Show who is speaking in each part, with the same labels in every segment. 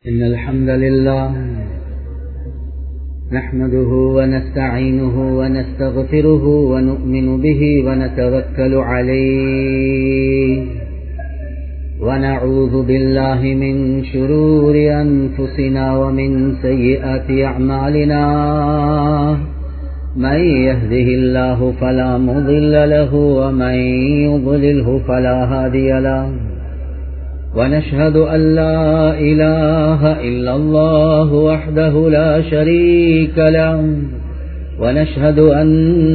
Speaker 1: إن الحمد لله نحمده ونستعينه ونستغفره ونؤمن به ونتوكل عليه ونعوذ بالله من شرور أنفسنا ومن سيئات أعمالنا من يهده الله فلا مضل له ومن يضلله فلا هادي له ونشهد أن لا إله إلا الله وحده لا شريك له ونشهد أن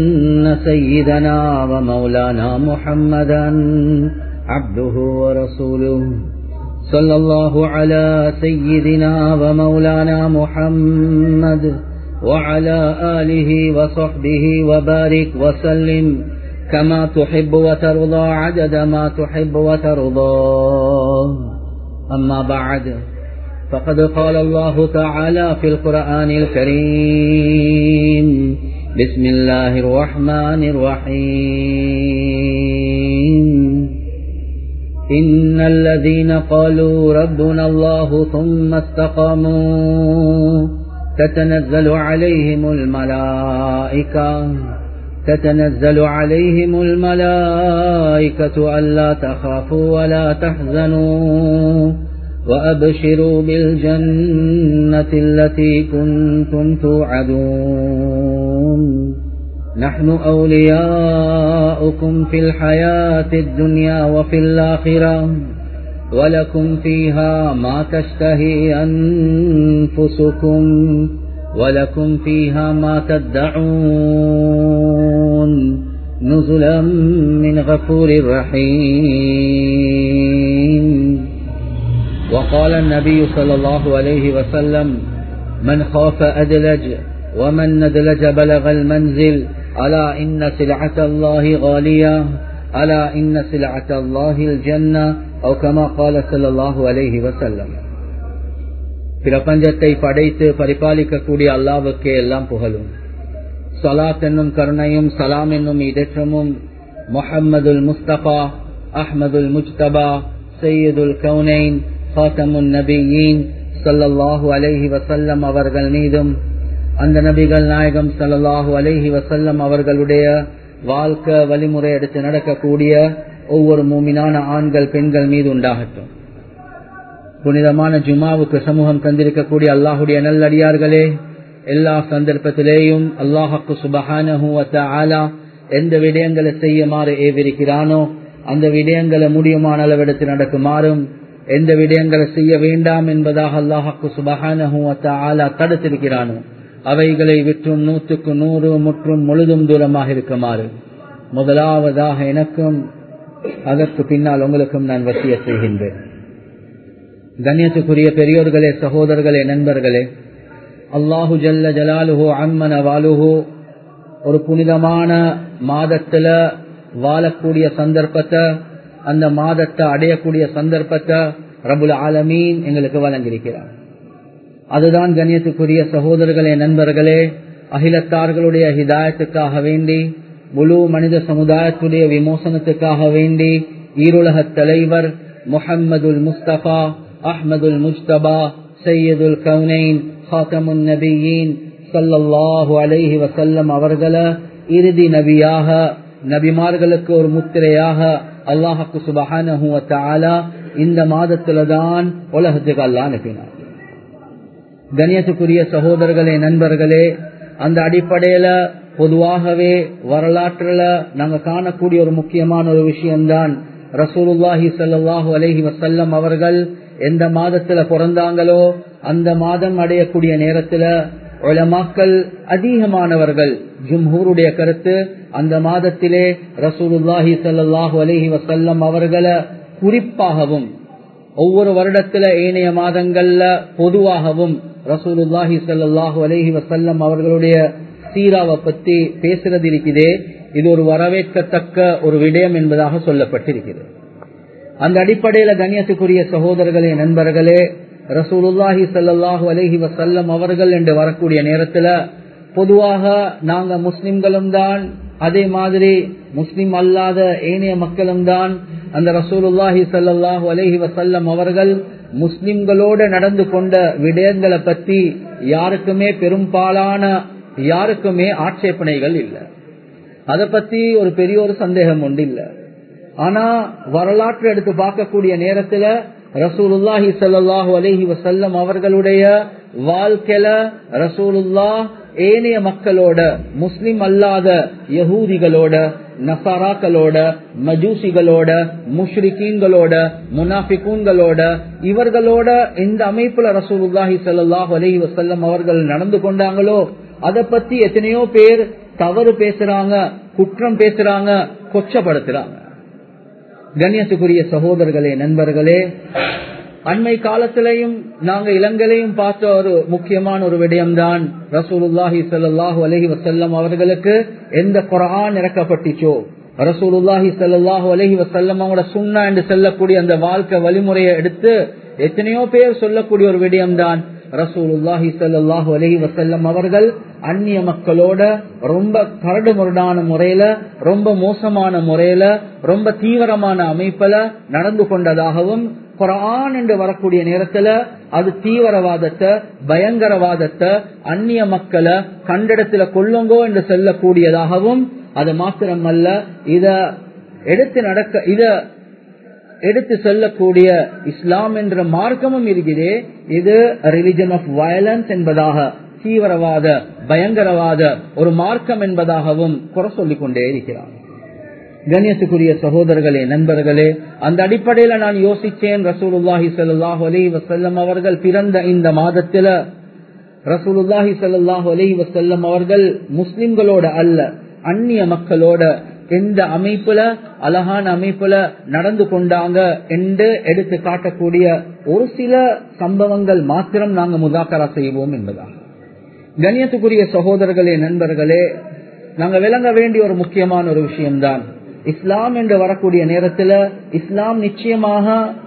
Speaker 1: سيدنا ومولانا محمدا عبده ورسوله صلى الله على سيدنا ومولانا محمد وعلى آله وصحبه وبارك وسلم كما تحب وترضى عدد ما تحب وترضى أما بعد فقد قال الله تعالى في القرآن الكريم بسم الله الرحمن الرحيم إن الذين قالوا ربنا الله ثم استقاموا تتنزل عليهم الملائكة تتنزل عليهم الملائكة ألا تخافوا ولا تحزنوا وأبشروا بالجنة التي كنتم توعدون نحن أولياؤكم في الحياة الدنيا وفي الآخرة ولكم فيها ما تشتهي أنفسكم ولكم فيها ما تدعون نزلا من غفور رحيم وقال النبي صلى الله عليه وسلم من خاف أدلج ومن ندلج بلغ المنزل ألا إن سلعة الله غالية ألا إن سلعة الله الجنة أو كما قال صلى الله عليه وسلم பிரபஞ்சத்தை படைத்து பரிபாலிக்கக்கூடிய அல்லாவுக்கே எல்லாம் புகழும் சலாத் என்னும் கருணையும் சலாம் என்னும் இடற்றமும் முஹம்மதுல் முஸ்தபா அஹ்மதுல் முஜ்தபா சையதுல் கவுனைன் ஹாத்தமுன் நபியின் சல்லல்லாஹு அலைஹி வசல்லம் அவர்கள் மீதும் அந்த நபிகள் நாயகம் சல்லல்லாஹு அலைஹி வசல்லம் அவர்களுடைய வாழ்க்கை வழிமுறை எடுத்து நடக்கக்கூடிய ஒவ்வொரு மூமினான ஆண்கள் பெண்கள் மீது உண்டாகட்டும் புனிதமான ஜுமாவுக்கு சமூகம் தந்திருக்கக்கூடிய அல்லாஹுடைய நல்லடியார்களே எல்லா சந்தர்ப்பத்திலேயும் அல்லாஹாக்கு சுபஹானஹூ எந்த விடயங்களை செய்யுமாறு ஏவிருக்கிறானோ அந்த விடயங்களை முடியுமான அளவெடுத்து நடக்குமாறும் எந்த விடயங்களை செய்ய வேண்டாம் என்பதாக அல்லாஹாக்கு சுபஹானஹூ தடுத்திருக்கிறானோ அவைகளை விற்றும் நூற்றுக்கு நூறு முற்றும் முழுதும் தூரமாக இருக்குமாறு முதலாவதாக எனக்கும் அதற்கு பின்னால் உங்களுக்கும் நான் வசிய செய்கின்றேன் கண்ணியத்துக்குரிய பெரியோர்களே சகோதரர்களே நண்பர்களே அல்லாஹு ஜல்ல ஜலாலுஹோ அம்மன வாலுஹோ ஒரு புனிதமான மாதத்துல வாழக்கூடிய சந்தர்ப்பத்தை அந்த மாதத்தை அடையக்கூடிய சந்தர்ப்பத்தை ரபுல் ஆலமீன் எங்களுக்கு வழங்கியிருக்கிறார் அதுதான் கண்ணியத்துக்குரிய சகோதரர்களே நண்பர்களே அகிலத்தார்களுடைய ஹிதாயத்துக்காக வேண்டி முழு மனித சமுதாயத்துடைய விமோசனத்துக்காக வேண்டி ஈருலக தலைவர் முஹம்மதுல் முஸ்தபா அஹ்மதுல் முஸ்தபா சையதுல் கவுனைன் ஹாத்தமுன் நபியின் சல்லல்லாஹு அலைஹி வசல்லம் அவர்களை இறுதி நபியாக நபிமார்களுக்கு ஒரு முத்திரையாக அல்லாஹாக்கு சுபஹான இந்த மாதத்துல தான் உலகத்துக்கு அல்லா அனுப்பினார் கணியத்துக்குரிய சகோதரர்களே நண்பர்களே அந்த அடிப்படையில பொதுவாகவே வரலாற்றுல நாங்க காணக்கூடிய ஒரு முக்கியமான ஒரு விஷயம்தான் ரசூலுல்லாஹி சல்லாஹூ அலஹி வசல்லம் அவர்கள் எந்த மாதத்துல பிறந்தாங்களோ அந்த மாதம் அடையக்கூடிய நேரத்துல உலமாக்கள் அதிகமானவர்கள் ஜும்ஹூருடைய கருத்து அந்த மாதத்திலே ரசூலுல்லாஹி சல்லாஹூ அலஹி வசல்லம் அவர்களை குறிப்பாகவும் ஒவ்வொரு வருடத்துல ஏனைய மாதங்கள்ல பொதுவாகவும் ரசூலுல்லாஹி சல்லாஹூ அலஹி வசல்லம் அவர்களுடைய சீராவை பத்தி பேசுறது இருக்குதே இது ஒரு வரவேற்கத்தக்க ஒரு விடயம் என்பதாக சொல்லப்பட்டிருக்கிறது அந்த அடிப்படையில கண்ணியத்துக்குரிய சகோதரர்களே நண்பர்களே ரசூலுல்லாஹி சல்லாஹூ அலஹி வசல்லம் அவர்கள் என்று வரக்கூடிய நேரத்துல பொதுவாக நாங்க முஸ்லிம்களும் தான் அதே மாதிரி முஸ்லிம் அல்லாத ஏனைய மக்களும் தான் அந்த ரசூலுல்லாஹி ஸல்லல்லாஹு அலைஹி வஸல்லம் அவர்கள் முஸ்லிம்களோட நடந்து கொண்ட விடயங்களை பத்தி யாருக்குமே பெரும்பாலான யாருக்குமே ஆட்சேபனைகள் இல்லை அதை பத்தி ஒரு பெரிய ஒரு சந்தேகம் ஒன்று இல்லை ஆனா வரலாற்று எடுத்து பார்க்கக்கூடிய நேரத்துல ரசூலுல்லாஹி சல்லாஹூ அலஹி வசல்லம் அவர்களுடைய வாழ்க்கையில ரசூலுல்லா ஏனைய மக்களோட முஸ்லிம் அல்லாத யகூதிகளோட நசாராக்களோட மஜூசிகளோட முஷ்ரிகீன்களோட முனாஃபிகூன்களோட இவர்களோட இந்த அமைப்புல ரசூலுல்லாஹி சல்லாஹூ அலஹி வசல்லம் அவர்கள் நடந்து கொண்டாங்களோ அதை பத்தி எத்தனையோ பேர் தவறு பேசுறாங்க குற்றம் பேசுறாங்க கொச்சப்படுத்துறாங்க கண்ணியத்துக்குரிய சகோதரர்களே நண்பர்களே அண்மை காலத்திலையும் நாங்க இளங்கலையும் பார்த்த ஒரு முக்கியமான ஒரு விடயம்தான் ரசூலுல்லாஹி சல்லாஹூ அலஹி வசல்லம் அவர்களுக்கு எந்த குரான் இறக்கப்பட்டுச்சோ ரசூலுல்லாஹி சல்லாஹூ அலஹி வசல்லம் அவங்களோட சுண்ணா என்று சொல்லக்கூடிய அந்த வாழ்க்கை வழிமுறையை எடுத்து எத்தனையோ பேர் சொல்லக்கூடிய ஒரு விடயம்தான் ரசூலுல்லாஹி சல்லாஹூ அலஹி வசல்லம் அவர்கள் அந்நிய மக்களோட ரொம்ப கரடு முரடான முறையில ரொம்ப மோசமான முறையில ரொம்ப தீவிரமான அமைப்புல நடந்து கொண்டதாகவும் குரான் என்று வரக்கூடிய நேரத்துல அது தீவிரவாதத்தை பயங்கரவாதத்தை அந்நிய மக்களை கண்டிடத்துல கொள்ளுங்கோ என்று சொல்லக்கூடியதாகவும் அது மாத்திரமல்ல இத எடுத்து நடக்க இத எடுத்து செல்லக்கூடிய இஸ்லாம் என்ற மார்க்கமும் இருக்குது இது ரிலிஜன் ஆஃப் வயலன்ஸ் என்பதாக தீவிரவாத பயங்கரவாத ஒரு மார்க்கம் என்பதாகவும் குறை சொல்லிக் கொண்டே இருக்கிறார் கண்ணியத்துக்குரிய சகோதரர்களே நண்பர்களே அந்த அடிப்படையில நான் யோசிச்சேன் ரசூலுல்லாஹி சல்லாஹூ அலி வசல்லம் அவர்கள் பிறந்த இந்த மாதத்துல ரசூலுல்லாஹி சல்லாஹூ அலி வசல்லம் அவர்கள் முஸ்லிம்களோட அல்ல அந்நிய மக்களோட எந்த அமைப்புல அழகான அமைப்புல நடந்து கொண்டாங்க என்று எடுத்து காட்டக்கூடிய ஒரு சில சம்பவங்கள் மாத்திரம் நாங்க முதாக்கரா செய்வோம் என்பதாக கண்ணியத்துக்குரிய சகோதரர்களே நண்பர்களே நாங்க விளங்க வேண்டிய ஒரு முக்கியமான ஒரு விஷயம்தான் இஸ்லாம் என்று வரக்கூடிய நேரத்துல இஸ்லாம் நிச்சயமாக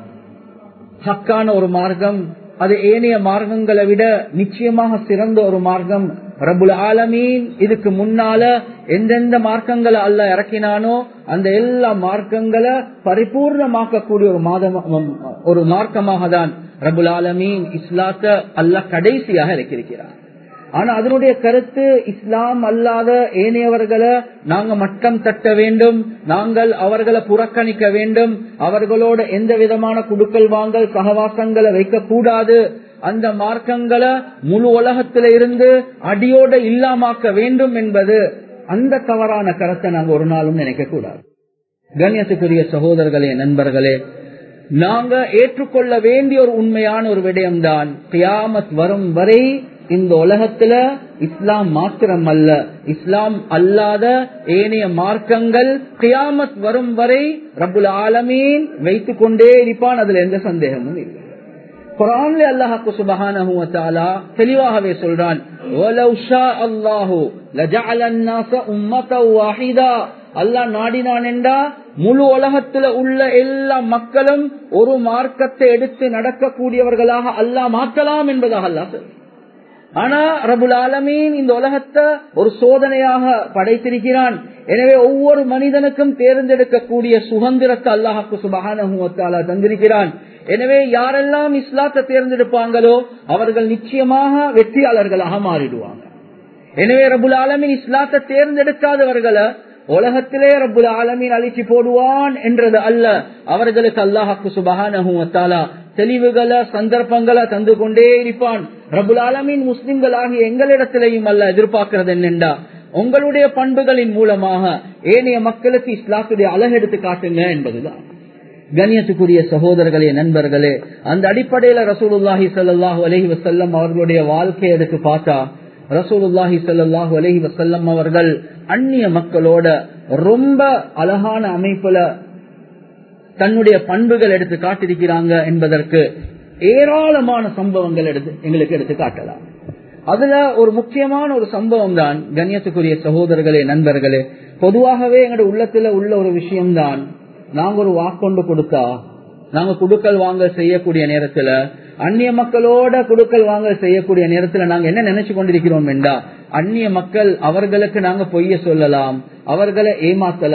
Speaker 1: ஹக்கான ஒரு மார்க்கம் அது ஏனைய மார்க்கங்களை விட நிச்சயமாக சிறந்த ஒரு மார்க்கம் ரபுல் ஆலமீன் இதுக்கு முன்னால எந்தெந்த மார்க்கங்களை அல்ல இறக்கினானோ அந்த எல்லா மார்க்கங்களை பரிபூர்ணமாக்கக்கூடிய ஒரு மாதம் ஒரு மார்க்கமாக தான் ரபுல் ஆலமீன் இஸ்லாத்த அல்ல கடைசியாக இறக்கியிருக்கிறார் ஆனா அதனுடைய கருத்து இஸ்லாம் அல்லாத ஏனையவர்களை நாங்க மட்டம் தட்ட வேண்டும் நாங்கள் அவர்களை புறக்கணிக்க வேண்டும் அவர்களோட எந்த விதமான குடுக்கல் வாங்கல் சகவாசங்களை வைக்க கூடாது அந்த மார்க்கங்களை முழு உலகத்தில இருந்து அடியோட இல்லாமாக்க வேண்டும் என்பது அந்த தவறான கருத்தை நாங்க ஒரு நாளும் நினைக்க கூடாது கண்ணியத்துக்குரிய சகோதரர்களே நண்பர்களே நாங்க ஏற்றுக்கொள்ள வேண்டிய ஒரு உண்மையான ஒரு விடயம்தான் கியாமத் வரும் வரை இந்த உலகத்துல இஸ்லாம் மாத்திரம் அல்ல இஸ்லாம் அல்லாத ஏனைய மார்க்கங்கள் கியாமத் வரும் வரை ரபுல் ஆலமீன் வைத்துக் கொண்டே இருப்பான் அதுல எந்த சந்தேகமும் இல்லை குரான்ல அல்லாஹாக்கு சுபஹானஹு வ தஆலா தெளிவாகவே சொல்றான் வலவ் ஷா அல்லாஹு லஜஅல الناس உம்மத வாஹிதா அல்லாஹ் நாடினான் என்றா முழு உலகத்துல உள்ள எல்லா மக்களும் ஒரு மார்க்கத்தை எடுத்து நடக்கக்கூடியவர்களாக அல்லாஹ் மாற்றலாம் என்பதாக அல்லாஹ் சொல்றான் ஆனா ரபுல் ஆலமீன் இந்த உலகத்தை ஒரு சோதனையாக படைத்திருக்கிறான் எனவே ஒவ்வொரு மனிதனுக்கும் தேர்ந்தெடுக்கக்கூடிய சுதந்திரத்தை அல்லாஹாக்கு சுபகான தந்திருக்கிறான் எனவே யாரெல்லாம் இஸ்லாத்தை தேர்ந்தெடுப்பாங்களோ அவர்கள் நிச்சயமாக வெற்றியாளர்களாக மாறிடுவாங்க எனவே ரபுல் ஆலமின் இஸ்லாத்தை தேர்ந்தெடுக்காதவர்களை உலகத்திலே ரபுல் ஆலமீன் அழிச்சு போடுவான் என்றது அல்ல அவர்களுக்கு அல்லாஹாக்கு சுபகான தெளிவுகளை சந்தர்ப்பங்களை தந்து கொண்டே இருப்பான் ரபுல் ஆலமீன் முஸ்லிம்கள் ஆகிய எங்களிடத்திலையும் அல்ல எதிர்பார்க்கிறது என்னென்றா உங்களுடைய பண்புகளின் மூலமாக ஏனைய மக்களுக்கு இஸ்லாத்துடைய அழகெடுத்து காட்டுங்க என்பதுதான் கண்ணியத்துக்குரிய சகோதரர்களே நண்பர்களே அந்த அடிப்படையில ரசூலுல்லாஹி சல்லாஹூ அலஹி வசல்லம் அவர்களுடைய வாழ்க்கையை எடுத்து பார்த்தா ரசூலுல்லாஹி சல்லாஹூ அலஹி வசல்லம் அவர்கள் அந்நிய மக்களோட ரொம்ப அழகான அமைப்புல தன்னுடைய பண்புகள் எடுத்து காட்டிருக்கிறாங்க என்பதற்கு ஏராளமான சம்பவங்கள் எடுத்து எங்களுக்கு எடுத்து காட்டலாம் அதுல ஒரு முக்கியமான ஒரு சம்பவம் தான் கண்ணியத்துக்குரிய சகோதரர்களே நண்பர்களே பொதுவாகவே எங்களுடைய உள்ளத்துல உள்ள ஒரு விஷயம்தான் நாங்க ஒரு வாக்கொண்டு கொடுத்தா நாங்க குடுக்கல் வாங்க செய்யக்கூடிய நேரத்துல அந்நிய மக்களோட குடுக்கல் வாங்க செய்யக்கூடிய நேரத்துல நாங்க என்ன நினைச்சு கொண்டிருக்கிறோம் என்றா அந்நிய மக்கள் அவர்களுக்கு நாங்க பொய்ய சொல்லலாம் அவர்களை ஏமாத்தலாம்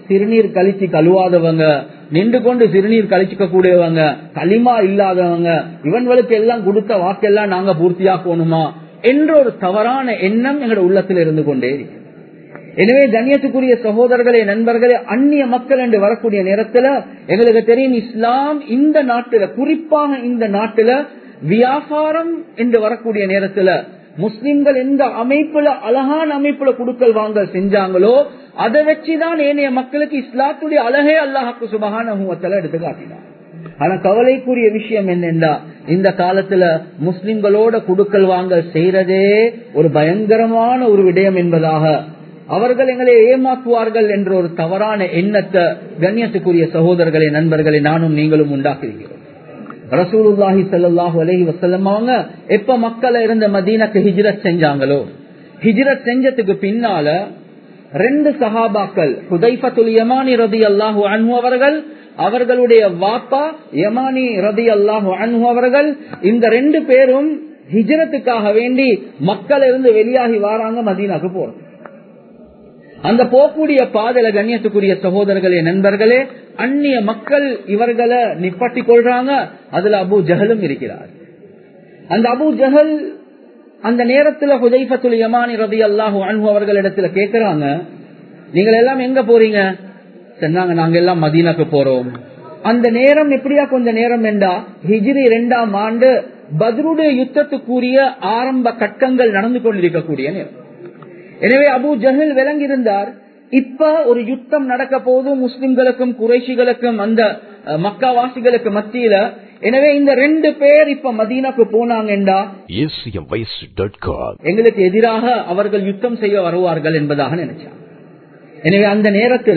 Speaker 1: சிறுநீர் கழிச்சு கழுவாதவங்க நின்று கொண்டு சிறுநீர் கழிச்சுக்க கூடியவங்க களிமா இல்லாதவங்க இவன்களுக்கு எல்லாம் கொடுத்த வாக்கெல்லாம் நாங்க பூர்த்தியாக்கணுமா என்ற ஒரு தவறான எண்ணம் எங்களோட உள்ளத்தில் இருந்து கொண்டே இருக்கு எனவே கண்ணியத்துக்குரிய சகோதரர்களே நண்பர்களே அந்நிய மக்கள் என்று வரக்கூடிய நேரத்துல எங்களுக்கு தெரியும் இஸ்லாம் இந்த நாட்டுல குறிப்பாக இந்த நாட்டுல வியாபாரம் என்று வரக்கூடிய நேரத்துல முஸ்லிம்கள் எந்த அமைப்புல அழகான அமைப்புல குடுக்கல் வாங்கல் செஞ்சாங்களோ அதை வச்சுதான் ஏனைய மக்களுக்கு இஸ்லாத்துடைய அழகே அல்லாஹாக்கு சுபகான எடுத்து காட்டினார் ஆனா கவலைக்குரிய விஷயம் என்னென்றா இந்த காலத்துல முஸ்லிம்களோட குடுக்கல் வாங்கல் செய்யறதே ஒரு பயங்கரமான ஒரு விடயம் என்பதாக அவர்கள் எங்களை ஏமாற்றுவார்கள் என்ற ஒரு தவறான எண்ணத்தை கண்ணியத்துக்குரிய சகோதரர்களே நண்பர்களே நானும் நீங்களும் உண்டாக்குகிறோம் ரசூலுல்லாஹி சல்லாஹூ அலஹி வசல்லம் அவங்க எப்ப மக்களை இருந்த மதீனக்கு ஹிஜ்ரத் செஞ்சாங்களோ ஹிஜ்ரத் செஞ்சதுக்கு பின்னால ரெண்டு சஹாபாக்கள் ஹுதைஃபத்துல் யமானி ரதி அல்லாஹு அன்ஹு அவர்கள் அவர்களுடைய வாப்பா யமானி ரதி அல்லாஹு அன்ஹு அவர்கள் இந்த ரெண்டு பேரும் ஹிஜ்ரத்துக்காக வேண்டி மக்கள் இருந்து வெளியாகி வாராங்க மதீனாக்கு போறோம் அந்த போக்கூடிய பாதல கண்ணியத்துக்குரிய சகோதரர்களே நண்பர்களே அந்நிய மக்கள் இவர்களை நிப்பட்டி கொள்றாங்க அதுல அபு ஜஹலும் இருக்கிறார் அந்த அபு ஜஹல் அந்த நேரத்துல ஹுதைஃபத்துல் யமானி ரதி அல்லாஹு அன்பு அவர்களிடத்துல கேட்கிறாங்க நீங்கள் எல்லாம் எங்க போறீங்க சொன்னாங்க நாங்க எல்லாம் மதீனாக்கு போறோம் அந்த நேரம் எப்படியா கொஞ்ச நேரம் என்றா ஹிஜ்ரி இரண்டாம் ஆண்டு பத்ருடைய யுத்தத்துக்குரிய ஆரம்ப கட்டங்கள் நடந்து கொண்டிருக்கக்கூடிய நேரம் எனவே அபு ஜஹில் விளங்கியிருந்தார் இப்ப ஒரு யுத்தம் நடக்க போது முஸ்லிம்களுக்கும் குறைஷிகளுக்கும் அந்த மக்காவாசிகளுக்கு மத்தியில எனவே இந்த ரெண்டு பேர் இப்ப மதீனாக்கு போனாங்கண்டா எங்களுக்கு எதிராக அவர்கள் யுத்தம் செய்ய வருவார்கள் என்பதாக நினைச்சார் எனவே அந்த நேரத்துல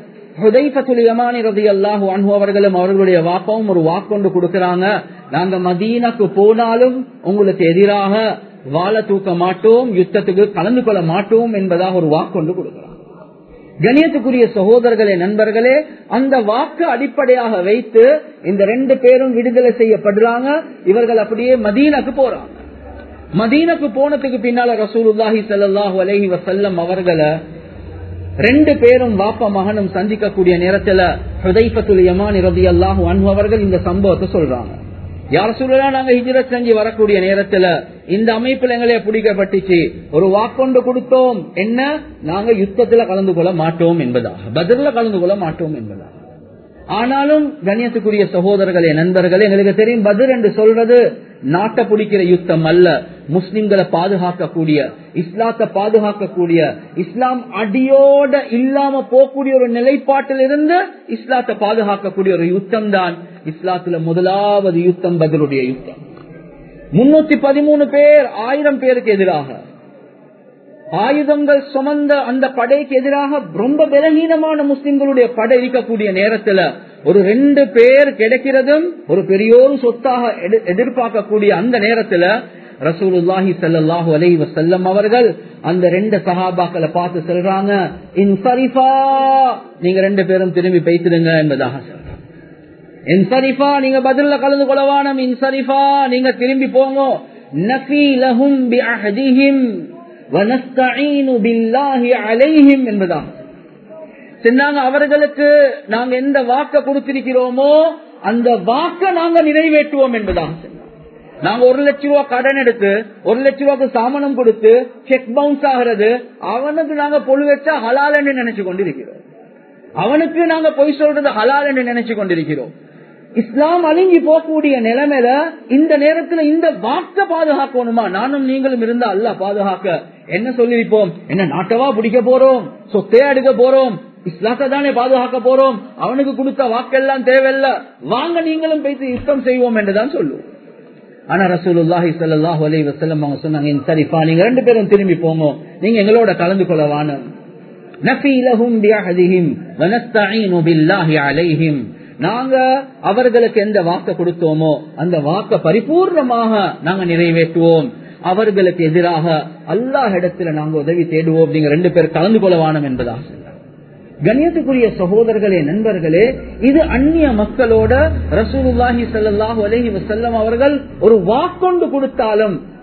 Speaker 1: அவர்களும் அவர்களுடைய வாப்பாவும் ஒரு வாக்கொண்டு கொடுக்கிறாங்க நாங்க மதீனாக்கு போனாலும் உங்களுக்கு எதிராக வாழ தூக்க மாட்டோம் யுத்தத்துக்கு கலந்து கொள்ள மாட்டோம் என்பதாக ஒரு வாக்கொண்டு கொடுக்கிறார் கணியத்துக்குரிய சகோதரர்களே நண்பர்களே அந்த வாக்கு அடிப்படையாக வைத்து இந்த ரெண்டு பேரும் விடுதலை செய்யப்படுறாங்க இவர்கள் அப்படியே மதீனாக்கு போறாங்க மதீனாக்கு போனதுக்கு பின்னால ரசூலுல்லாஹி சல்லாஹூ அலஹி வசல்லம் அவர்களை ரெண்டு பேரும் வாப்ப மகனும் சந்திக்கக்கூடிய நேரத்துல ஹுதைஃபத்துல் யமான் ரதி அல்லாஹு அவர்கள் இந்த சம்பவத்தை சொல்றாங்க யார சொல்லலாம் நாங்க ஹிஜரத் செஞ்சு வரக்கூடிய நேரத்துல இந்த அமைப்புல எங்களே பிடிக்கப்பட்டுச்சு ஒரு வாக்கொண்டு கொடுத்தோம் என்ன நாங்க யுத்தத்துல கலந்து கொள்ள மாட்டோம் என்பதாக பதில கலந்து கொள்ள மாட்டோம் என்பதாக ஆனாலும் கண்ணியத்துக்குரிய சகோதரர்களே நண்பர்களே எங்களுக்கு தெரியும் பதில் என்று சொல்றது நாட்டை பிடிக்கிற யுத்தம் அல்ல முஸ்லிம்களை பாதுகாக்கக்கூடிய இஸ்லாத்தை பாதுகாக்கக்கூடிய இஸ்லாம் அடியோட இல்லாம போகக்கூடிய ஒரு நிலைப்பாட்டில் இருந்து இஸ்லாத்தை பாதுகாக்கக்கூடிய ஒரு யுத்தம் தான் இஸ்லாத்துல முதலாவது யுத்தம் பதிலுடைய யுத்தம் முன்னூத்தி பதிமூணு பேர் ஆயிரம் பேருக்கு எதிராக ஆயுதங்கள் சுமந்த அந்த படைக்கு எதிராக ரொம்ப பலகீனமான முஸ்லிம்களுடைய படை இருக்கக்கூடிய நேரத்துல ஒரு ரெண்டு பேர் கிடைக்கிறதும் ஒரு பெரியோரு சொத்தாக எதிர்பார்க்கக்கூடிய அந்த நேரத்துல ரசூலுல்லாஹி சல்லாஹூ அலை வசல்லம் அவர்கள் அந்த ரெண்டு சஹாபாக்களை பார்த்து சொல்றாங்க இன்சரிஃபா நீங்க ரெண்டு பேரும் திரும்பி பேசிடுங்க என்பதாக சொல்றாங்க இன்சரிஃபா நீங்க பதில கலந்து கொள்ளவானம் இன்சரிஃபா நீங்க திரும்பி போங்க நஃபி லஹும் பி அஹதிஹிம் வனஸ்தஈனு பில்லாஹி அலைஹிம் என்பதாக சொன்னாங்க அவர்களுக்கு நாங்க எந்த வாக்க கொடுத்திருக்கிறோமோ அந்த வாக்க நாங்க நிறைவேற்றுவோம் என்பதாக சொன்னாங்க நாங்க ஒரு லட்ச ரூபா கடன் எடுத்து ஒரு லட்ச ரூபாய்க்கு சாமனம் கொடுத்து செக் பவுன்ஸ் ஆகிறது அவனுக்கு நாங்க பொழு வச்சா ஹலால் என்று நினைச்சு கொண்டிருக்கிறோம் அவனுக்கு நாங்க பொய் சொல்றது ஹலால் என்று நினைச்சு கொண்டிருக்கிறோம் இஸ்லாம் அழிஞ்சி போகக்கூடிய நிலைமையில இந்த நேரத்துல இந்த வாக்க பாதுகாக்கணுமா நானும் நீங்களும் இருந்தா அல்ல பாதுகாக்க என்ன சொல்லிருப்போம் என்ன நாட்டவா பிடிக்க போறோம் சொத்தே எடுக்க போறோம் இஸ்லாத்தை தானே பாதுகாக்க போறோம் அவனுக்கு கொடுத்த வாக்கெல்லாம் தேவையில்ல வாங்க நீங்களும் பேசி யுத்தம் செய்வோம் என்றுதான் சொல்லுவோம் ஆனா ரசூலுல்லாஹி ஸல்லல்லாஹு அலைஹி வஸல்லம் அவங்க சொன்னாங்க சரிப்பா நீங்க ரெண்டு பேரும் திரும்பி போங்க நீங்க எங்களோட கலந்து கொள்ள வானம் நஃபி லஹும் பிஅஹதிஹிம் வனஸ்தஈனு பில்லாஹி அலைஹிம் நாங்க அவர்களுக்கு எந்த வாக்க கொடுத்தோமோ அந்த வாக்க பரிபூர்ணமாக நாங்க நிறைவேற்றுவோம் அவர்களுக்கு எதிராக அல்லாஹ் இடத்துல நாங்க உதவி தேடுவோம் நீங்க ரெண்டு பேர் கலந்து கொள்ளவானம் என்பதாக சொன்னார் கண்ணியத்துக்குரிய சகோதரர்களே நண்பர்களே இது அந்நிய மக்களோட ரசூலுல்லாஹி சல்லாஹூ அலஹி வசல்லம் அவர்கள் ஒரு வாக்கொண்டு கொடுத்தாலும்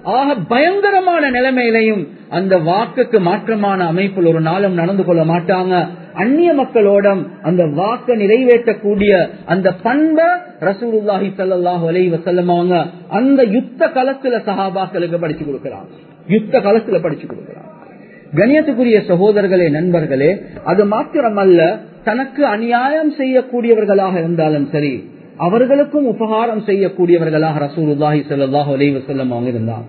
Speaker 1: ஆக பயங்கரமான நிலைமையிலையும் அந்த வாக்குக்கு மாற்றமான அமைப்பில் ஒரு நாளும் நடந்து கொள்ள மாட்டாங்க அந்நிய மக்களோட அந்த வாக்க நிறைவேற்றக்கூடிய அந்த பண்பை ரசூலுல்லாஹி ஸல்லல்லாஹு அலைஹி வஸல்லம் அவங்க அந்த யுத்த களத்துல சஹாபாக்களுக்கு படிச்சு கொடுக்கிறாங்க யுத்த களத்துல படிச்சு கொடுக்கிறாங்க கணியத்துக்குரிய சகோதரர்களே நண்பர்களே அது மாத்திரமல்ல தனக்கு அநியாயம் செய்யக்கூடியவர்களாக இருந்தாலும் சரி அவர்களுக்கும் உபகாரம் செய்யக்கூடியவர்களாக ரசூலுல்லாஹி ஸல்லல்லாஹு அலைஹி வஸல்லம் அவங்க இருந்தாங்க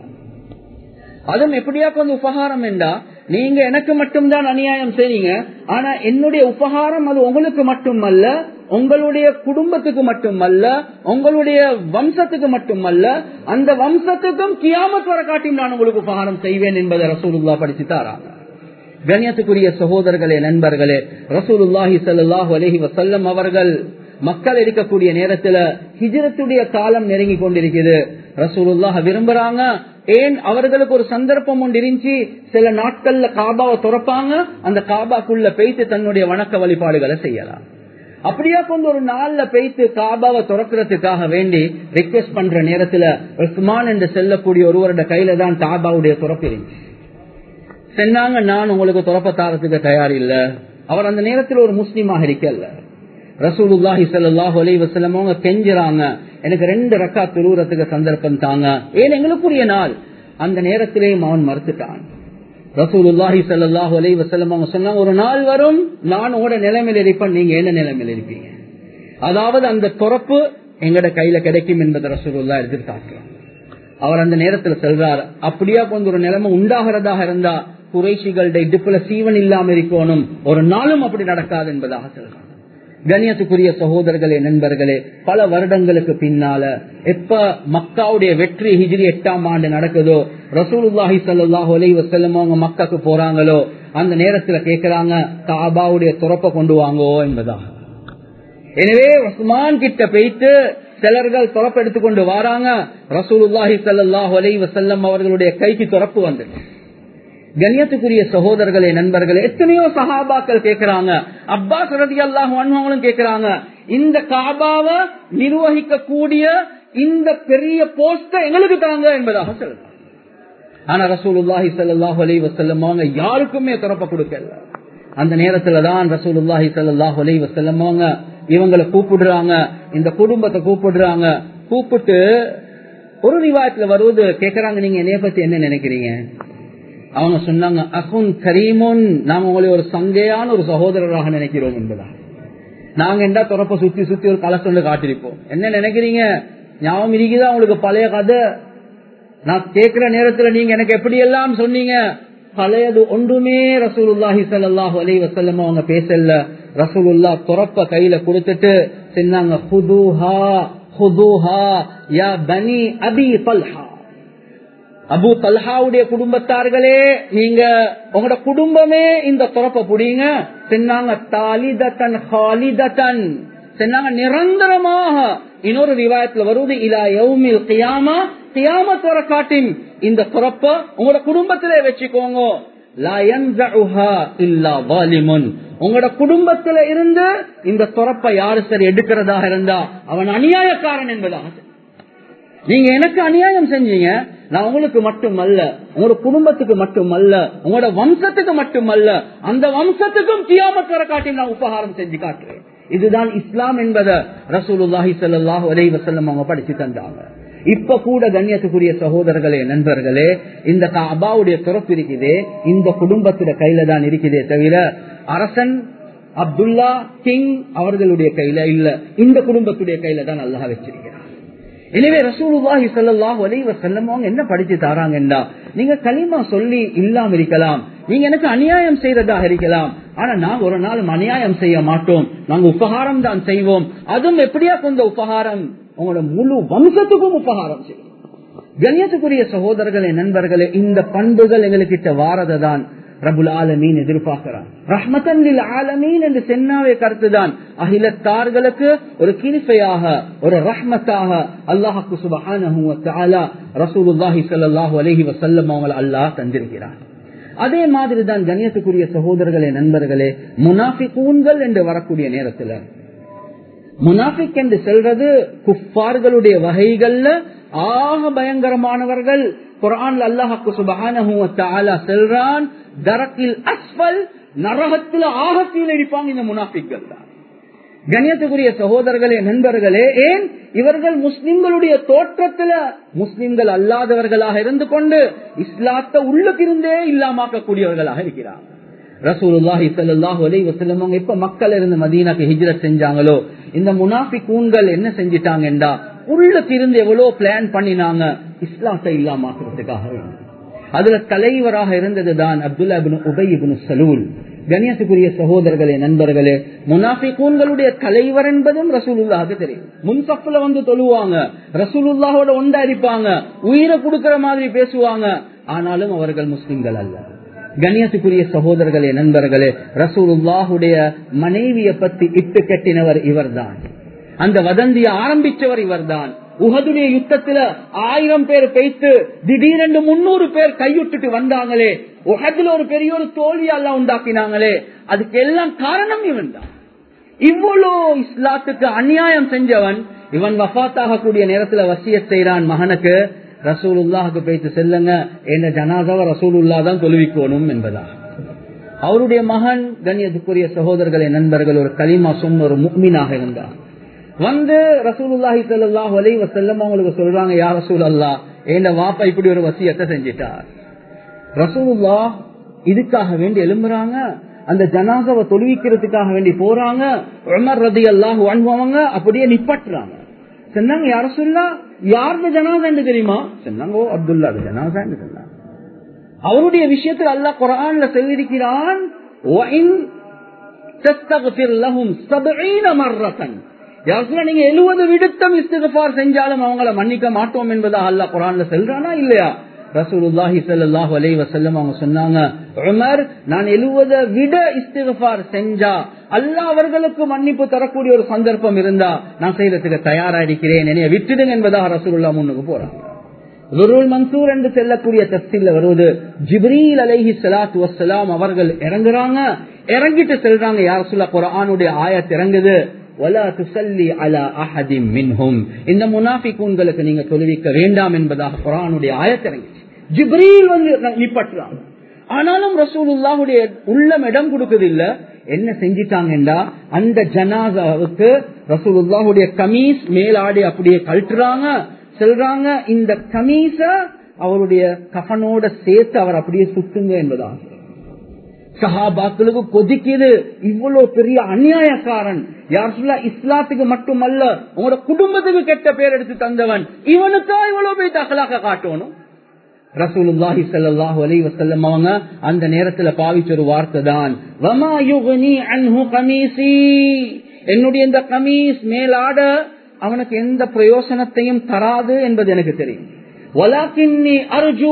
Speaker 1: அதுவும் எப்படியா கொஞ்சம் உபகாரம் என்றா நீங்க எனக்கு மட்டும்தான் அநியாயம் செய்றீங்க ஆனா என்னுடைய உபகாரம் அது உங்களுக்கு மட்டுமல்ல உங்களுடைய குடும்பத்துக்கு மட்டுமல்ல உங்களுடைய வம்சத்துக்கு மட்டுமல்ல அந்த வம்சத்துக்கும் கியாமத் வர காட்டியும் நான் உங்களுக்கு உபகாரம் செய்வேன் என்பதை ரசூலுல்லா படிச்சு தாராங்க கண்ணியத்துக்குரிய சகோதரர்களே நண்பர்களே ரசூலுல்லாஹி ஸல்லல்லாஹு அலைஹி வஸல்லம் அவர்கள் மக்கள் இருக்கக்கூடிய நேரத்துல ஹிஜ்ரத்துடைய காலம் நெருங்கி கொண்டிருக்குது ரசூலுல்லாஹ் விரும்புறாங்க ஏன் அவர்களுக்கு ஒரு சந்தர்ப்பம் ஒன்று இருந்துச்சு சில நாட்கள்ல காபாவை துறப்பாங்க அந்த காபாக்குள்ள பெய்த்து தன்னுடைய வணக்க வழிபாடுகளை செய்யலாம் அப்படியா கொண்டு ஒரு நாள்ல பெய்த்து காபாவை துறக்கிறதுக்காக வேண்டி ரிக்வெஸ்ட் பண்ற நேரத்துல உஸ்மான் என்று செல்லக்கூடிய ஒருவரோட கையில தான் காபாவுடைய துறப்பு இருந்துச்சு சொன்னாங்க நான் உங்களுக்கு துறப்ப தாரத்துக்கு தயார் இல்ல அவர் அந்த நேரத்தில் ஒரு முஸ்லீமாக இருக்கல ரசூலுல்லாஹி ஸல்லல்லாஹு அலைஹி வஸல்லம் அவங்க கெஞ்சுறாங்க எனக்கு ரெண்டு ரக்கா துருவுறதுக்கு சந்தர்ப்பம் தாங்க ஏன் எங்களுக்குரிய நாள் அந்த நேரத்திலேயும் அவன் மறுத்துட்டான் ரசூலுல்லாஹி ஸல்லல்லாஹு அலைஹி வஸல்லம் அவங்க சொன்னாங்க ஒரு நாள் வரும் நான் உங்களோட நிலைமையில் இருப்பேன் நீங்க என்ன நிலைமையில் இருப்பீங்க அதாவது அந்த துறப்பு எங்கட கையில கிடைக்கும் என்பதை ரசூலுல்லா எதிர்பார்க்கிறார் அவர் அந்த நேரத்தில் சொல்றார் அப்படியா போன்ற ஒரு நிலைமை உண்டாகிறதாக இருந்தா குறைசிகளுடைய இடுப்புல சீவன் இல்லாம இருக்கணும் ஒரு நாளும் அப்படி நடக்காது என்பதாக சொல்றார் கண்ணியத்துக்குரிய சகோதரர்களே நண்பர்களே பல வருடங்களுக்கு பின்னால எப்ப மக்காவுடைய வெற்றி ஹிஜ்ரி எட்டாம் ஆண்டு நடக்குதோ ரசூலுல்லாஹி ஸல்லல்லாஹு அலைஹி வஸல்லம் அவங்க மக்காக்கு போறாங்களோ அந்த நேரத்துல கேக்குறாங்க காபாவுடைய துறப்ப கொண்டு வாங்கோ என்பதாக எனவே உஸ்மான் கிட்ட போயிட்டு சிலர்கள் துறப்பு எடுத்துக்கொண்டு வராங்க ரசூலுல்லாஹி ஸல்லல்லாஹு அலைஹி வஸல்லம் அவர்களுடைய கைக்கு துறப்பு வந்துச்சு கண்ணியத்துக்குரிய சகோதரர்களே நண்பர்களே எத்தனையோ சஹாபாக்கள் கேட்கிறாங்க அப்பாஸ் ரதி அல்லாஹ் அவங்களும் கேட்கிறாங்க இந்த காபாவை நிர்வகிக்க கூடிய இந்த பெரிய போஸ்ட எங்களுக்கு தாங்க என்பதாக சொல்றாங்க ஆனா ரசூலுல்லாஹி ஸல்லல்லாஹு அலைஹி வஸல்லம் அவங்க யாருக்குமே திறப்ப கொடுக்கல அந்த நேரத்துல தான் ரசூலுல்லாஹி ஸல்லல்லாஹு அலைஹி வஸல்லம் அவங்க இவங்களை கூப்பிடுறாங்க இந்த குடும்பத்தை கூப்பிடுறாங்க கூப்பிட்டு ஒரு ரிவாயத்துல வருவது கேக்குறாங்க நீங்க என்னைய பத்தி என்ன நினைக்கிறீங்க அவங்க சொன்னாங்க அகுன் கரீமுன் நாங்க உங்களை ஒரு சங்கையான ஒரு சகோதரராக நினைக்கிறோம் என்பதா நாங்க என்ன துறப்ப சுத்தி சுத்தி ஒரு கலசொண்டு காட்டிருப்போம் என்ன நினைக்கிறீங்க ஞாபகம் இருக்குதா உங்களுக்கு பழைய கதை நான் கேட்கிற நேரத்துல நீங்க எனக்கு எப்படி எல்லாம் சொன்னீங்க பழையது ஒன்றுமே ரசூலுல்லாஹி ஸல்லல்லாஹு அலைஹி வஸல்லம் அவங்க பேசல ரசூலுல்லா துறப்ப கையில கொடுத்துட்டு சொன்னாங்க ஹுதுஹா ஹுதுஹா யா பனி அபி தல்ஹா அபு தல்ஹாவுடைய குடும்பத்தார்களே நீங்க உங்களோட குடும்பமே இந்த துறப்ப புடிங்க சொன்னாங்க தாலிதத்தன் ஹாலிதத்தன் சொன்னாங்க நிரந்தரமாக இன்னொரு ரிவாயத்துல வருவது இலா யௌமில் கியாமா கியாமத் வர காட்டின் இந்த துறப்ப உங்களோட குடும்பத்திலே வச்சுக்கோங்க லா யன்ஸஉஹா இல்லா வாலிமுன் உங்களோட குடும்பத்தில இருந்து இந்த துறப்ப யாரு சரி எடுக்கிறதாக இருந்தா அவன் அநியாயக்காரன் என்பதாக நீங்க எனக்கு அநியாயம் செஞ்சீங்க நான் உங்களுக்கு மட்டுமல்ல உங்களோட குடும்பத்துக்கு மட்டுமல்ல உங்களோட வம்சத்துக்கு மட்டுமல்ல அந்த வம்சத்துக்கும் கியாமத் வர காட்டி நான் உபகாரம் செஞ்சு காட்டுறேன் இதுதான் இஸ்லாம் என்பதை ரசூலுல்லாஹி ஸல்லல்லாஹு அலைஹி வஸல்லம் அவங்க படிச்சு தந்தாங்க இப்ப கூட கண்ணியத்துக்குரிய சகோதரர்களே நண்பர்களே இந்த அபாவுடைய துறப்பு இருக்குதே இந்த குடும்பத்துடைய கையில தான் இருக்குதே தவிர அரசன் அப்துல்லா கிங் அவர்களுடைய கையில இல்ல இந்த குடும்பத்துடைய கையில தான் அல்லாஹ் வச்சிருக்கிறார் எனவே ரசூலுல்லாஹி ஸல்லல்லாஹு அலைஹி வஸல்லம் அவங்க என்ன படிச்சு தாராங்கண்டா நீங்க களிமா சொல்லி இல்லாம இருக்கலாம் நீங்க எனக்கு அநியாயம் செய்யறதாக இருக்கலாம் ஆனா நாங்க ஒரு நாள் அநியாயம் செய்ய மாட்டோம் நாங்க உபகாரம் தான் செய்வோம் அதுவும் எப்படியா கொண்ட உபகாரம் உங்களோட முழு வம்சத்துக்கும் உபகாரம் செய்யும் கண்ணியத்துக்குரிய சகோதரர்களே நண்பர்களே இந்த பண்புகள் எங்களுக்கிட்ட வாரதான் ரபுல் ஆலமீன் எதிர்பார்க்கிறான் ரஹ்மத்தன் ஆலமீன் என்று சென்னாவே கருத்துதான் அகிலத்தார்களுக்கு ஒரு கிருப்பையாக ஒரு ரஹ்மத்தாக அல்லாஹுக்கு சுபஹான ரசூலுல்லாஹி ஸல்லல்லாஹு அலைஹி வஸல்லம் அவங்களை அல்லாஹ் தந்திருக்கிறார் அதே மாதிரி தான் கண்ணியத்துக்குரிய சகோதரர்களே நண்பர்களே முனாஃபிகூன்கள் என்று வரக்கூடிய நேரத்துல முனாஃபிக் என்று சொல்றது குஃபார்களுடைய வகைகள்ல ஆக பயங்கரமானவர்கள் குரான் அல்லாஹாக்கு சுபஹானஹு வ தஆலா சொல்றான் தரக்கில் அஸ்ஃபல் நரகத்துல ஆக கீழே இருப்பாங்க இந்த முனாஃபிக்கள் தான் கண்ணியத்துக்குரிய சகோதரர்களே நண்பர்களே ஏன் இவர்கள் முஸ்லிம்களுடைய தோற்றத்துல முஸ்லிம்கள் அல்லாதவர்களாக இருந்து கொண்டு இஸ்லாத்தை உள்ளுக்கிருந்தே இல்லாமக்கக்கூடியவர்களாக இருக்கிறார் ரசூலுல்லாஹி ஸல்லல்லாஹு அலைஹி வஸல்லம் அவங்க எப்ப மக்கள் இருந்து மதீனாக்கு ஹிஜ்ரத் செஞ்சாங்களோ இந்த முனாஃபிகூன்கள் என்ன செஞ்சிட்டாங்கன்றா உள்ளுக்கு இருந்து எவ்வளவு பிளான் பண்ணினாங்க இஸ்லாத்தை இல்லாமக்கிறதுக்காக வேண்டி அதுல தலைவராக இருந்ததுதான் அப்துல்லா இப்னு உபை இப்னு சலூல் கணியத்துக்குரிய சகோதரர்களே நண்பர்களே முனாஃபிகூன்களுடைய தலைவர் என்பதும் ரசூலுல்லாஹுக்கு தெரியும் முன்சப்புல வந்து தொழுவாங்க ரசூலுல்லாஹோட ஒண்டா இருப்பாங்க உயிரை கொடுக்கிற மாதிரி பேசுவாங்க ஆனாலும் அவர்கள் முஸ்லிம்கள் அல்ல கண்ணியத்துக்குரிய சகோதரர்களே நண்பர்களே ரசூலுல்லாஹுடைய மனைவியை பத்தி இட்டு கட்டினவர் இவர்தான் அந்த வதந்தியை ஆரம்பிச்சவர் இவர்தான் உகதுடைய யுத்தத்துல ஆயிரம் பேர் பெய்த்து திடீரென்று முன்னூறு பேர் கையுட்டுட்டு வந்தாங்களே உகதுல ஒரு பெரிய ஒரு தோல்வியெல்லாம் உண்டாக்கினாங்களே அதுக்கு எல்லாம் காரணம் இவன் தான் இவ்வளோ இஸ்லாத்துக்கு அநியாயம் செஞ்சவன் இவன் வஃத் கூடிய நேரத்துல வசிய செய்யறான் மகனுக்கு ரசூலுல்லாஹுக்கு போய்த்து செல்லுங்க என்ன ஜனாதாவை ரசூலுல்லா தான் தொழுவிக்கணும் என்பதா அவருடைய மகன் கண்ணியத்துக்குரிய சகோதரர்களே நண்பர்கள் ஒரு களிமா சொன்ன ஒரு முக்மீனாக இருந்தார் வந்து ரசூலுல்லாஹி சல்லாஹ் அலை வசல்லம் அவங்களுக்கு சொல்றாங்க யார் ரசூல் அல்லா என் வாப்பா இப்படி ஒரு வசியத்தை செஞ்சிட்டார் ரசூலுல்லா இதுக்காக வேண்டி எழும்புறாங்க அந்த ஜனாசாவை தொழுவிக்கிறதுக்காக வேண்டி போறாங்க உமர் ரதி அல்லாஹ் வாழ்வாங்க அப்படியே நிப்பட்டுறாங்க சொன்னாங்க யார சொல்லா யாருடைய ஜனாசான்னு தெரியுமா சொன்னாங்க ஓ அப்துல்லா ஜனாசான்னு சொன்னாங்க அவருடைய விஷயத்தில் அல்லாஹ் குரான்ல சொல்லியிருக்கிறான் நீங்க எழுபது விடுத்தம் இஸ்திகார் செஞ்சாலும் அவங்கள மன்னிக்க மாட்டோம் என்பதா அல்லா குரான்ல செல்றானா இல்லையா ரசூலுல்லாஹி ஸல்லல்லாஹு அலைஹி வஸல்லம் அவங்க சொன்னாங்க உமர் நான் எழுவத விட இஸ்திக்ஃபார் செஞ்சா அல்லாஹ் அவர்களுக்கு மன்னிப்பு தரக்கூடிய ஒரு சந்தர்ப்பம் இருந்தா நான் செய்யறதுக்கு தயாரா இருக்கிறேன் என்னைய விட்டுடுங்க என்பதாக ரசூலுல்லாஹ் முன்னுக்கு போறாங்க துருல் மன்சூர் என்று செல்லக்கூடிய தஸ்தில வருவது ஜிப்ரீல் அலைஹி ஸலாத்து வஸ்ஸலாம் அவர்கள் இறங்குறாங்க இறங்கிட்டு செல்றாங்க யார் சொல்ல குர்ஆனுடைய ஆயத் இறங்குது வலா துசல்லி அலா அஹதி மின்ஹும் இந்த முனாஃபிகூன்களுக்கு நீங்க தொழுவிக்க வேண்டாம் என்பதாக குரானுடைய ஆயத்திறங்கிச்சு ஜிப்ரீல் வந்து நிப்பட்டுறாங்க ஆனாலும் ரசூலுல்லாஹுடைய உள்ளம் இடம் கொடுக்குது இல்ல என்ன செஞ்சிட்டாங்கடா அந்த ஜனாசாவுக்கு ரசூலுல்லாஹுடைய கமீஸ் மேலாடி அப்படியே கழட்டுறாங்க சொல்றாங்க இந்த கமீஸ அவருடைய கஃனோட சேர்த்து அவர் அப்படியே சுத்துங்க என்பதா சஹாபாக்களுக்கு கொதிக்குது இவ்வளவு பெரிய அநியாயக்காரன் யார் சொல்ல இஸ்லாத்துக்கு மட்டுமல்ல உங்களோட குடும்பத்துக்கு கெட்ட பேர் எடுத்து தந்தவன் இவனுக்கா இவ்வளவு போய் தகலாக காட்டணும் ரசூலுல்லாஹி ஸல்லல்லாஹு அலைஹி வஸல்லம் அவங்க அந்த நேரத்துல பாவிச்ச ஒரு வார்த்தை தான் வமா யுக்னி அன்ஹு கமீசி என்னுடைய இந்த கமீஸ் மேலாட அவனுக்கு எந்த பிரயோசனத்தையும் தராது என்பது எனக்கு தெரியும் வலாக்கின்னி அர்ஜு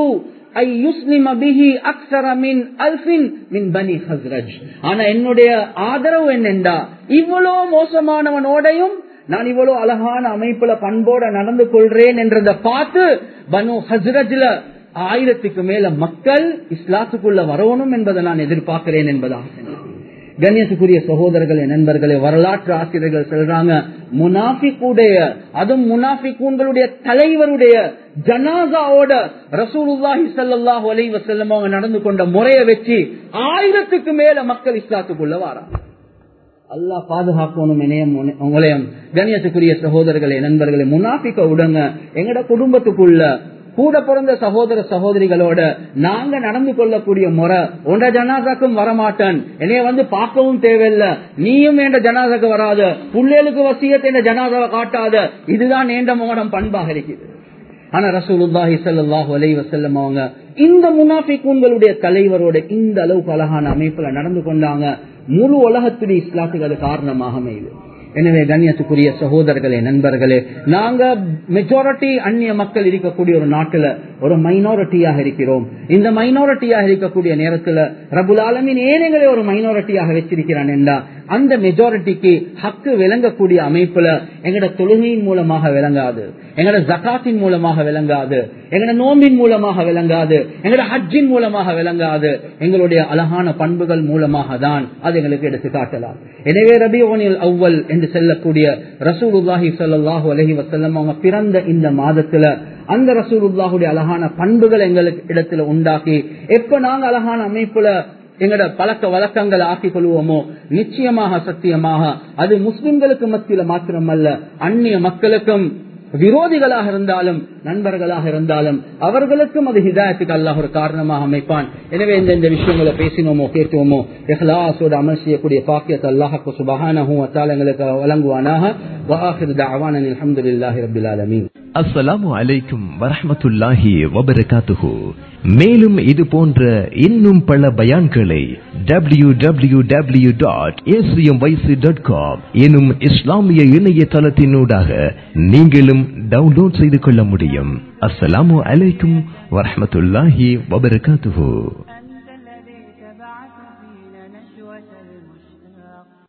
Speaker 1: ஆனா என்னுடைய ஆதரவு என்னென்றா இவ்வளவு மோசமானவனோடையும் நான் இவ்வளவு அழகான அமைப்புல பண்போட நடந்து கொள்றேன் என்றதை பார்த்து பனு ஹஸ்ரஜ்ல ஆயிரத்துக்கு மேல மக்கள் இஸ்லாத்துக்குள்ள வரணும் என்பதை நான் எதிர்பார்க்கிறேன் என்பதாக கண்ணியத்துக்குரிய சகோதரர்களே நண்பர்களே வரலாற்று ஆசிரியர்கள் சொல்றாங்க முனாஃபிக்குடைய அதுவும் முனாஃபிக்கூன்களுடைய தலைவருடைய ஜனாசாவோட ரசூலுல்லாஹி ஸல்லல்லாஹு அலைஹி வஸல்லம் அவங்க நடந்து கொண்ட முறையை வச்சு ஆயிரத்துக்கு மேல மக்கள் இஸ்லாத்துக்குள்ள வராங்க அல்லாஹ் பாதுகாக்கணும் இணையம் உங்களையும் கண்ணியத்துக்குரிய சகோதரர்களே நண்பர்களே முனாஃபிக்க விடுங்க எங்கட குடும்பத்துக்குள்ள கூட பிறந்த சகோதர சகோதரிகளோட நாங்க நடந்து கொள்ளக்கூடிய முறை உண்ட ஜனாசாக்கும் வரமாட்டேன் என்னைய வந்து பார்க்கவும் தேவையில்லை நீயும் என்ற ஜனாசாக்கு வராத புள்ளேலுக்கு வசியத்தை என்ற ஜனாசாவை காட்டாத இதுதான் நீண்ட மோடம் பண்பாக இருக்குது ஆனா ரசூலுல்லாஹி ஸல்லல்லாஹு அலைஹி வஸல்லம் அவங்க இந்த முனாஃபிகூன்களுடைய தலைவரோட இந்த அளவுக்கு அழகான அமைப்புல நடந்து கொண்டாங்க முழு உலகத்துடைய இஸ்லாத்துக்கு அது காரணமாக அமையுது எனவே கண்ணியத்துக்குரிய சகோதரர்களே நண்பர்களே நாங்க மெஜாரிட்டி அந்நிய மக்கள் இருக்கக்கூடிய ஒரு நாட்டுல ஒரு மைனாரிட்டியாக இருக்கிறோம் இந்த மைனாரிட்டியாக இருக்கக்கூடிய நேரத்துல ரபுல் ஆலமின் ஏனைகளை ஒரு மைனாரிட்டியாக வச்சிருக்கிறான் என்றா அந்த மெஜாரிட்டிக்கு ஹக்கு விளங்கக்கூடிய அமைப்புல எங்கட தொழுகையின் மூலமாக விளங்காது எங்கட ஜக்காத்தின் மூலமாக விளங்காது எங்கட நோம்பின் மூலமாக விளங்காது எங்கட ஹஜ்ஜின் மூலமாக விளங்காது எங்களுடைய அழகான பண்புகள் மூலமாக தான் அது எங்களுக்கு எடுத்து காட்டலாம் எனவே ரபியோனில் அவ்வல் என்று செல்லக்கூடிய ரசூலுல்லாஹி சல்லாஹூ அலஹி வசல்லம் அவங்க பிறந்த இந்த மாதத்துல அந்த ரசூலுல்லாஹுடைய அழகான பண்புகள் எங்களுக்கு இடத்துல உண்டாக்கி எப்ப நாங்க அழகான அமைப்புல எங்களோட பழக்க வழக்கங்களை ஆக்கிக் கொள்வோமோ நிச்சயமாக சத்தியமாக அது முஸ்லிம்களுக்கு மத்தியில மாத்திரமல்ல அந்நிய மக்களுக்கும் விரோதிகளாக இருந்தாலும் நண்பர்களாக இருந்தாலும் அவர்களுக்கும் அது ஹிதாயத்துக்கு அல்லாஹ் ஒரு காரணமாக அமைப்பான் எனவே இந்த இந்த விஷயங்களை பேசினோமோ கேட்டோமோ எஹ்லாசோட அமல் செய்யக்கூடிய பாக்கியத்தை அல்லாஹாக்கு சுபஹானஹும் அத்தால் எங்களுக்கு வழங்குவானாக வாஹிர் தஅவானா அல்ஹம்துலில்லாஹி ரப்பில் ஆலமீன்
Speaker 2: அஸ்ஸலாமு அலைக்கும் வரஹ்மத்துல்லாஹி வபரகாத்துஹு மேலும் இது போன்ற இன்னும் பல பயான்களை W W W dot dot com எனும் இஸ்லாமிய இணையதளத்தினூடாக நீங்களும் டவுன்லோட் செய்து கொள்ள முடியும் அஸ்ஸலாமு அலைக்கும் வரஹ்மத்துல்லாஹி வபரகாத்துஹு